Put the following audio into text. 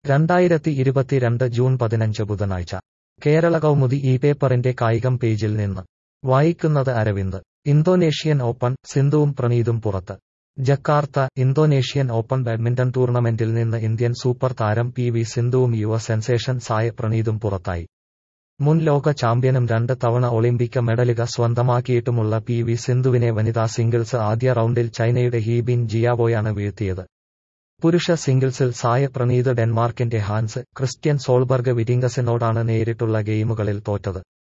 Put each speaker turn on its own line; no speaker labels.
രണ്ടായിരത്തി ഇരുപത്തിരണ്ട് ജൂൺ പതിനഞ്ച് ബുധനാഴ്ച കേരള കൗമുദി ഈ പേപ്പറിന്റെ കായികം പേജിൽ നിന്ന് വായിക്കുന്നത് അരവിന്ദ് ഇന്തോനേഷ്യൻ ഓപ്പൺ സിന്ധുവും പ്രണീതും പുറത്ത് ജക്കാർത്ത ഇന്തോനേഷ്യൻ ഓപ്പൺ ബാഡ്മിന്റൺ ടൂർണമെന്റിൽ നിന്ന് ഇന്ത്യൻ സൂപ്പർ താരം പി വി സിന്ധുവും യുവ സെൻസേഷൻ സായ് പ്രണീതും പുറത്തായി മുൻ ലോക ചാമ്പ്യനും രണ്ട് തവണ ഒളിമ്പിക് മെഡലുക സ്വന്തമാക്കിയിട്ടുമുള്ള പി വി സിന്ധുവിനെ വനിതാ സിംഗിൾസ് ആദ്യ റൗണ്ടിൽ ചൈനയുടെ ഹീബിൻ ജിയാവോയാണ് വീഴ്ത്തിയത് പുരുഷ സിംഗിൾസിൽ സായ പ്രണീത് ഡെൻമാർക്കിന്റെ ഹാൻസ് ക്രിസ്ത്യൻ സോൾബർഗ് വിറ്റിംഗസിനോടാണ് നേരിട്ടുള്ള ഗെയിമുകളിൽ തോറ്റത്